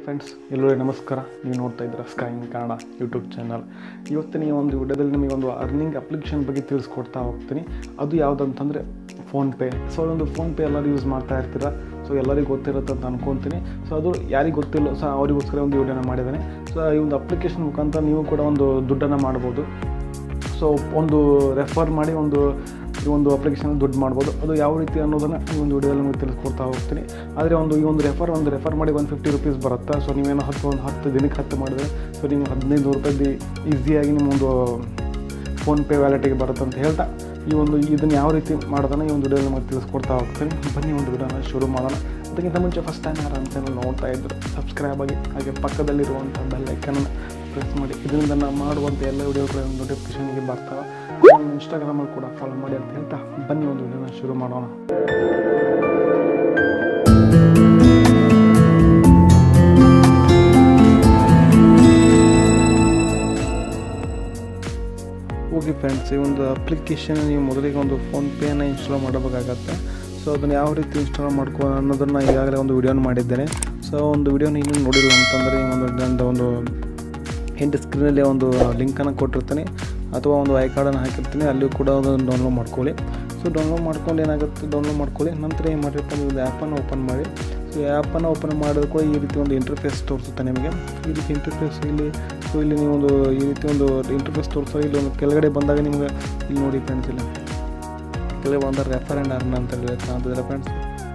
friends ಎಲ್ಲರಿಗೂ ನಮಸ್ಕಾರ ನೀವು ನೋಡ್ತಾ ಇದ್ದೀರಾ sky in Kannada YouTube channel ಇವತ್ತಿನ ಈ ಒಂದು ವಿಡಿಯೋದಲ್ಲಿ ನಿಮಗೆ ಒಂದು ಅರ್ನಿಂಗ್ ಅಪ್ಲಿಕೇಶನ್ ಬಗ್ಗೆ ತಿಳಿಸ್ಕೊಡ್ತಾ ಹೋಗ್ತೀನಿ ಅದು ಯಾವುದಂತಂದರೆ ಫೋನ್ಪೇ ಸೊ ಅದೊಂದು ಫೋನ್ಪೇ ಎಲ್ಲರೂ ಯೂಸ್ ಮಾಡ್ತಾ ಇರ್ತೀರ ಸೊ ಎಲ್ಲರಿಗೂ ಗೊತ್ತಿರುತ್ತೆ ಅಂತ ಅನ್ಕೊತೀನಿ ಸೊ ಅದು ಯಾರಿಗೆ ಗೊತ್ತಿಲ್ಲ ಸೊ ಅವರಿಗೋಸ್ಕರ ಒಂದು ವಿಡಿಯೋನ ಮಾಡಿದ್ದಾನೆ ಸೊ ಈ ಒಂದು ಅಪ್ಲಿಕೇಶನ್ ಮುಖಾಂತರ ನೀವು ಕೂಡ ಒಂದು ದುಡ್ಡನ್ನು ಮಾಡ್ಬೋದು ಸೊ ಒಂದು ರೆಫರ್ ಮಾಡಿ ಒಂದು ಈ ಒಂದು ಅಪ್ಲಿಕೇಶನ್ ದುಡ್ಡು ಮಾಡ್ಬೋದು ಅದು ಯಾವ ರೀತಿ ಅನ್ನೋದನ್ನು ಈ ಒಂದು ವಿಡಿಯೋದಲ್ಲಿ ನಿಮಗೆ ತಿಳಿಸ್ಕೊಡ್ತಾ ಹೋಗ್ತೀನಿ ಆದರೆ ಒಂದು ಈ ಒಂದು ರೆಫರ್ ಒಂದು ರೆಫರ್ ಮಾಡಿ ಒನ್ ಫಿಫ್ಟಿ ರುಪೀಸ್ ಬರುತ್ತೆ ಸೊ ನೀವೇನೋ ಹತ್ತು ಒಂದು ಹತ್ತು ದಿನಕ್ಕೆ ಹತ್ತು ಮಾಡಿದ್ರೆ ಸೊ ನೀವು ಹದಿನೈದು ರೂಪಾಯಿ ಈಸಿಯಾಗಿ ನಿಮ್ಮ ಒಂದು ಫೋನ್ಪೇ ವ್ಯಾಲೆಟಿಗೆ ಬರುತ್ತೆ ಅಂತ ಹೇಳ್ತಾ ಈ ಒಂದು ಇದನ್ನು ಯಾವ ರೀತಿ ಮಾಡೋದನ್ನು ಈ ಒಂದು ವಿಡಿಯೋ ನಿಮಗೆ ತಿಳಿಸ್ಕೊಡ್ತಾ ಹೋಗ್ತೀನಿ ಬನ್ನಿ ಒಂದು ವಿಡಿಯೋನ ಶುರು ಮಾಡೋಣ ಅದಕ್ಕಿಂತ ಮುಂಚೆ ಫಸ್ಟ್ ಟೈಮ್ ಯಾರು ಅಂತ ನೋಡ್ತಾ ಇದ್ದರು ಸಬ್ಸ್ಕ್ರೈಬ್ ಆಗಿ ಹಾಗೆ ಪಕ್ಕದಲ್ಲಿರುವಂಥ ಬೆಲ್ ಐಕನನ್ನು ಪ್ರೆಸ್ ಮಾಡಿ ಇದರಿಂದ ನಾವು ಮಾಡುವಂಥ ಎಲ್ಲ ವಿಡಿಯೋಗಳ ನೋಟಿಫಿಕೇಷನ್ಗೆ ಬರ್ತಾವೆ ನಮ್ಮ ಇನ್ಸ್ಟಾಗ್ರಾಮಲ್ಲಿ ಕೂಡ ಫಾಲೋ ಮಾಡಿ ಅಂತ ಹೇಳ್ತಾ ಬನ್ನಿ ಒಂದು ವಿಡಿಯೋನ ಶುರು ಮಾಡೋಣ ಓಕೆ ಫ್ರೆಂಡ್ಸ್ ಈ ಒಂದು ಅಪ್ಲಿಕೇಶನ್ ನೀವು ಮೊದಲಿಗೆ ಒಂದು ಫೋನ್ಪೇನ ಇನ್ಸ್ಟಾಲ್ ಮಾಡಬೇಕಾಗತ್ತೆ ಸೊ ಅದನ್ನು ಯಾವ ರೀತಿ ಇನ್ಸ್ಟಾಲ್ ಮಾಡ್ಕೋ ಅನ್ನೋದನ್ನು ಈಗಾಗಲೇ ಒಂದು ವಿಡಿಯೋನ ಮಾಡಿದ್ದೇನೆ ಸೊ ಒಂದು ವಿಡಿಯೋನ ಇನ್ನೂ ನೋಡಿಲ್ಲ ಅಂತಂದರೆ ಒಂದು ನಂದು ಒಂದು ಎಂಟು ಸ್ಕ್ರೀನಲ್ಲಿ ಒಂದು ಲಿಂಕನ್ನು ಕೊಟ್ಟಿರ್ತೀನಿ ಅಥವಾ ಒಂದು ಐ ಕಾರ್ಡನ್ನು ಹಾಕಿರ್ತೀನಿ ಅಲ್ಲಿಯೂ ಕೂಡ ಅದನ್ನು ಡೌನ್ಲೋಡ್ ಮಾಡ್ಕೊಳ್ಳಿ ಸೊ ಡೌನ್ಲೋಡ್ ಮಾಡ್ಕೊಂಡು ಏನಾಗುತ್ತೆ ಡೌನ್ಲೋಡ್ ಮಾಡ್ಕೊಳ್ಳಿ ನಂತರ ಏನು ಮಾಡಿರಪ್ಪ ನೀವು ಒಂದು ಆ್ಯಪನ್ನು ಓಪನ್ ಮಾಡಿ ಸೊ ಆ್ಯಪನ್ನು ಓಪನ್ ಮಾಡಿದ ಕೂಡ ಈ ರೀತಿ ಒಂದು ಇಂಟರ್ಫೇಸ್ ತೋರಿಸುತ್ತೆ ನಿಮಗೆ ಈ ರೀತಿ ಇಂಟರ್ಫೇಸ್ ಇಲ್ಲಿ ಸೊ ಇಲ್ಲಿ ನೀವು ಒಂದು ಈ ರೀತಿ ಒಂದು ಇಂಟರ್ಫೇಸ್ ತೋರಿಸೋ ಇಲ್ಲಿ ಒಂದು ಕೆಳಗಡೆ ಬಂದಾಗ ನಿಮಗೆ ಇಲ್ಲಿ ನೋಡಿ ಫ್ರೆಂಡ್ಸ್ ಇಲ್ಲ ಕೆಳಗೆ ಬಂದ ರೆಫರ್ ಆ್ಯಂಡ್ ಅರ್ನ್ ಅಂತ ಹೇಳಿ ಕಾಣ್ತಿದ್ದಾರೆ ಫ್ರೆಂಡ್ಸ್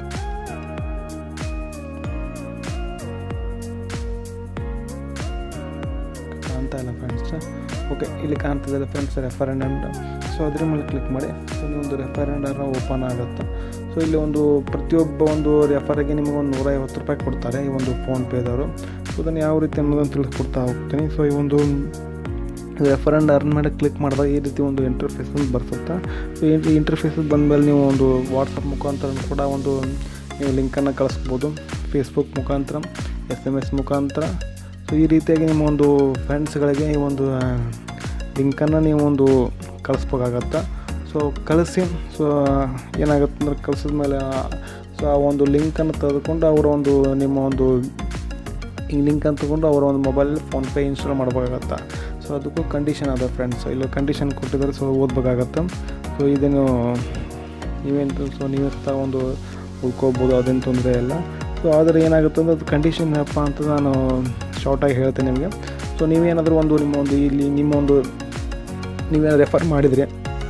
ಕಾಣ್ತಾ ಇಲ್ಲ ಫ್ರೆಂಡ್ಸ್ ಓಕೆ ಇಲ್ಲಿ ಕಾಣ್ತಿದ್ದಾರೆ ಫ್ರೆಂಡ್ಸ್ ರೆಫರೆಂಡ್ ಸೊ ಅದ್ರ ಮೇಲೆ ಕ್ಲಿಕ್ ಮಾಡಿ ಸೊ ಒಂದು ರೆಫರೆಂಡರ್ ಓಪನ್ ಆಗುತ್ತೆ ಸೊ ಇಲ್ಲಿ ಒಂದು ಪ್ರತಿಯೊಬ್ಬ ಒಂದು ರೆಫರಿಗೆ ನಿಮಗೆ ಒಂದು ನೂರೈವತ್ತು ರೂಪಾಯಿ ಕೊಡ್ತಾರೆ ಈ ಒಂದು ಫೋನ್ಪೇದವರು ಸೊ ಅದನ್ನು ಯಾವ ರೀತಿ ಅನ್ನೋದನ್ನು ತಿಳಿಸ್ಕೊಡ್ತಾ ಹೋಗ್ತೀನಿ ಸೊ ಈ ಒಂದು ರೆಫರೆಂಡ್ ಅರ್ನ್ ಮಾಡಿ ಕ್ಲಿಕ್ ಮಾಡಿದಾಗ ಈ ರೀತಿ ಒಂದು ಇಂಟರ್ಫೇಸ್ ಬರ್ತದೆ ಸೊ ಈ ಇಂಟರ್ಫೇಸ್ ಬಂದಮೇಲೆ ನೀವು ಒಂದು ವಾಟ್ಸಪ್ ಮುಖಾಂತರ ಕೂಡ ಒಂದು ನೀವು ಲಿಂಕನ್ನು ಕಳಿಸ್ಬೋದು ಫೇಸ್ಬುಕ್ ಮುಖಾಂತರ ಎಸ್ ಎಮ್ ಎಸ್ ಮುಖಾಂತರ ಸೊ ಈ ರೀತಿಯಾಗಿ ನಿಮ್ಮ ಒಂದು ಫ್ರೆಂಡ್ಸ್ಗಳಿಗೆ ಈ ಒಂದು ಲಿಂಕನ್ನು ನೀವು ಒಂದು ಕಳಿಸ್ಬೇಕಾಗತ್ತೆ ಸೊ ಕಳಿಸಿ ಸೊ ಏನಾಗುತ್ತೆ ಅಂದ್ರೆ ಕಳಿಸಿದ ಮೇಲೆ ಸೊ ಆ ಒಂದು ಲಿಂಕನ್ನು ತೆಗೆದುಕೊಂಡು ಅವರ ಒಂದು ನಿಮ್ಮ ಒಂದು ಈ ಲಿಂಕನ್ನು ತೊಗೊಂಡು ಅವರ ಒಂದು ಮೊಬೈಲಲ್ಲಿ ಫೋನ್ಪೇ ಇನ್ಸ್ಟಾಲ್ ಮಾಡಬೇಕಾಗತ್ತೆ ಸೊ ಅದಕ್ಕೂ ಕಂಡೀಷನ್ ಅದ ಫ್ರೆಂಡ್ಸ್ ಇಲ್ಲ ಕಂಡೀಷನ್ ಕೊಟ್ಟಿದ್ದಾರೆ ಸೊ ಓದಬೇಕಾಗತ್ತೆ ಸೊ ಇದನ್ನು ನೀವೇನು ಸೊ ನೀವೇ ಸಹ ಒಂದು ಉಳ್ಕೋಬೋದು ಅದೇನು ತೊಂದರೆ ಇಲ್ಲ ಸೊ ಆದರೆ ಏನಾಗುತ್ತೆ ಅಂದ್ರೆ ಅದು ಕಂಡೀಷನ್ ಏನಪ್ಪ ಅಂತ ನಾನು ಶಾರ್ಟಾಗಿ ಹೇಳ್ತೇನೆ ನಿಮಗೆ ಸೊ ನೀವೇನಾದರೂ ಒಂದು ನಿಮ್ಮ ಒಂದು ಇಲ್ಲಿ ನಿಮ್ಮ ಒಂದು ನೀವೇನಾದ್ರು ರೆಫರ್ ಮಾಡಿದರೆ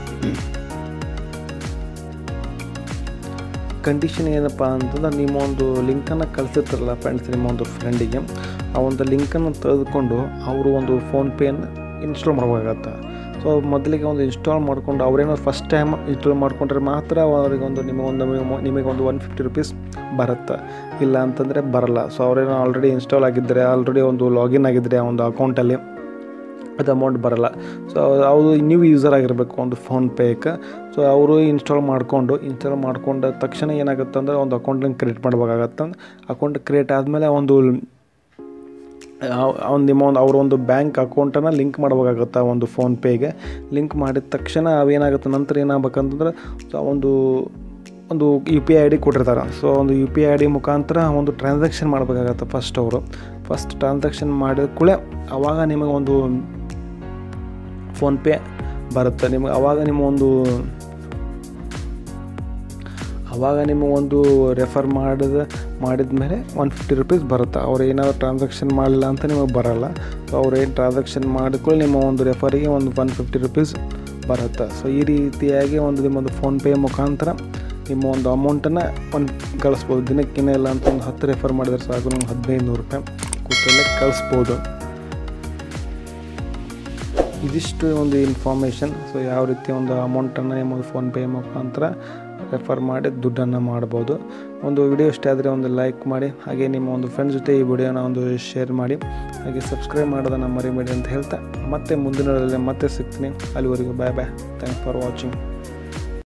ಕಂಡೀಷನ್ ಏನಪ್ಪ ಅಂತಂದ್ರೆ ನಿಮ್ಮ ಒಂದು ಲಿಂಕನ್ನು ಕಳಿಸಿರ್ತಾರಲ್ಲ ಫ್ರೆಂಡ್ಸ್ ನಿಮ್ಮ ಒಂದು ಫ್ರೆಂಡಿಗೆ ಆ ಒಂದು ಲಿಂಕನ್ನು ತೆಗೆದುಕೊಂಡು ಅವರು ಒಂದು ಫೋನ್ಪೇನ ಇನ್ಸ್ಟಾಲ್ ಮಾಡಬೇಕಾಗತ್ತೆ ಸೊ ಮೊದಲಿಗೆ ಒಂದು ಇನ್ಸ್ಟಾಲ್ ಮಾಡಿಕೊಂಡು ಅವರೇನಾದ್ರು ಫಸ್ಟ್ ಟೈಮ್ ಇನ್ಸ್ಟಾಲ್ ಮಾಡಿಕೊಂಡ್ರೆ ಮಾತ್ರ ಅವರಿಗೆ ಒಂದು ನಿಮಗೊಂದು ನಿಮಗೆ ಒಂದು ಒನ್ ಫಿಫ್ಟಿ ರುಪೀಸ್ ಬರುತ್ತೆ ಇಲ್ಲ ಅಂತಂದರೆ ಬರಲ್ಲ ಸೊ ಅವರೇನೋ ಆಲ್ರೆಡಿ ಇನ್ಸ್ಟಾಲ್ ಆಗಿದ್ದರೆ ಆಲ್ರೆಡಿ ಒಂದು ಲಾಗಿನ್ ಆಗಿದ್ದರೆ ಆ ಒಂದು ಅಕೌಂಟಲ್ಲಿ ಅದು ಅಮೌಂಟ್ ಬರಲ್ಲ ಸೊ ಅವರು ನೀವು ಯೂಸರ್ ಆಗಿರಬೇಕು ಒಂದು ಫೋನ್ಪೇಗೆ ಸೊ ಅವರು ಇನ್ಸ್ಟಾಲ್ ಮಾಡಿಕೊಂಡು ಇನ್ಸ್ಟಾಲ್ ಮಾಡ್ಕೊಂಡ ತಕ್ಷಣ ಏನಾಗುತ್ತೆ ಅಂದರೆ ಒಂದು ಅಕೌಂಟ್ ಲಿಂಕ್ ಕ್ರಿಯೇಟ್ ಮಾಡಬೇಕಾಗತ್ತೆ ಅಕೌಂಟ್ ಕ್ರಿಯೇಟ್ ಆದಮೇಲೆ ಒಂದು ಅವ್ನು ನಿಮ್ಮ ಒಂದು ಅವ್ರ ಒಂದು ಬ್ಯಾಂಕ್ ಅಕೌಂಟನ್ನು ಲಿಂಕ್ ಮಾಡಬೇಕಾಗುತ್ತೆ ಒಂದು ಫೋನ್ಪೇಗೆ ಲಿಂಕ್ ಮಾಡಿದ ತಕ್ಷಣ ಅವೇನಾಗುತ್ತೆ ನಂತರ ಏನಾಗಬೇಕಂತಂದ್ರೆ ಸೊ ಒಂದು ಒಂದು U P I I D ಕೊಟ್ಟಿರ್ತಾರೆ ಸೊ ಒಂದು U P I I D ಮುಖಾಂತರ ಒಂದು ಟ್ರಾನ್ಸಾಕ್ಷನ್ ಮಾಡಬೇಕಾಗತ್ತೆ ಫಸ್ಟ್ ಅವರು ಫಸ್ಟ್ ಟ್ರಾನ್ಸಾಕ್ಷನ್ ಮಾಡಿದ ಕೂಡಲೇ ಆವಾಗ ನಿಮಗೆ ಒಂದು ಫೋನ್ಪೇ ಬರುತ್ತೆ ನಿಮಗೆ ಆವಾಗ ನಿಮ್ಮ ಒಂದು ಆವಾಗ ನಿಮ್ಮ ಒಂದು ರೆಫರ್ ಮಾಡಿದ ಮಾಡಿದ ಮೇಲೆ ಒನ್ ಫಿಫ್ಟಿ ರುಪೀಸ್ ಬರುತ್ತೆ ಅವ್ರು ಏನಾದ್ರು ಟ್ರಾನ್ಸಾಕ್ಷನ್ ಮಾಡಲಿಲ್ಲ ಅಂತ ನಿಮಗೆ ಬರೋಲ್ಲ ಸೊ ಅವ್ರು ಏನು ಟ್ರಾನ್ಸಾಕ್ಷನ್ ಮಾಡಿಕೊಳ್ಳಿ ನಿಮ್ಮ ಒಂದು ರೆಫರಿಗೆ ಒಂದು ಒನ್ ಫಿಫ್ಟಿ ರುಪೀಸ್ ಬರುತ್ತೆ ಸೊ ಈ ರೀತಿಯಾಗಿ ಒಂದು ನಿಮ್ಮೊಂದು ಫೋನ್ಪೇ ಮುಖಾಂತರ ನಿಮ್ಮ ಒಂದು ಅಮೌಂಟನ್ನು ಒಂದು ಕಳಿಸ್ಬೋದು ದಿನಕ್ಕಿನ್ನ ಇಲ್ಲ ಅಂತ ಒಂದು ಹತ್ತು ರೆಫರ್ ಮಾಡಿದ್ರೆ ಸಾಕು ನಿಮ್ಗೆ ಹದಿನೈದು ನೂರು ರೂಪಾಯಿ ಕೂತಲ್ಲೇ ಕಳಿಸ್ಬೋದು ಇದಿಷ್ಟು ಒಂದು ಇನ್ಫಾರ್ಮೇಷನ್ ಸೊ ಯಾವ ರೀತಿ ಒಂದು ಅಮೌಂಟನ್ನು ನಿಮ್ಮ ಫೋನ್ಪೇ ಮುಖಾಂತರ ರೆಫರ್ ಮಾಡಿ ದುಡ್ಡನ್ನು ಮಾಡ್ಬೋದು ಒಂದು ವಿಡಿಯೋ ಇಷ್ಟ ಆದರೆ ಒಂದು ಲೈಕ್ ಮಾಡಿ ಹಾಗೆ ನಿಮ್ಮ ಒಂದು ಫ್ರೆಂಡ್ಸ್ ಜೊತೆ ಈ ವಿಡಿಯೋನ ಒಂದು ಶೇರ್ ಮಾಡಿ ಹಾಗೆ ಸಬ್ಸ್ಕ್ರೈಬ್ ಮಾಡೋದನ್ನು ಮರಿಬೇಡಿ ಅಂತ ಹೇಳ್ತಾ ಮತ್ತೆ ಮುಂದಿನ ಮತ್ತೆ ಸಿಗ್ತೀನಿ ಅಲ್ಲಿವರೆಗೂ bye bye thanks for watching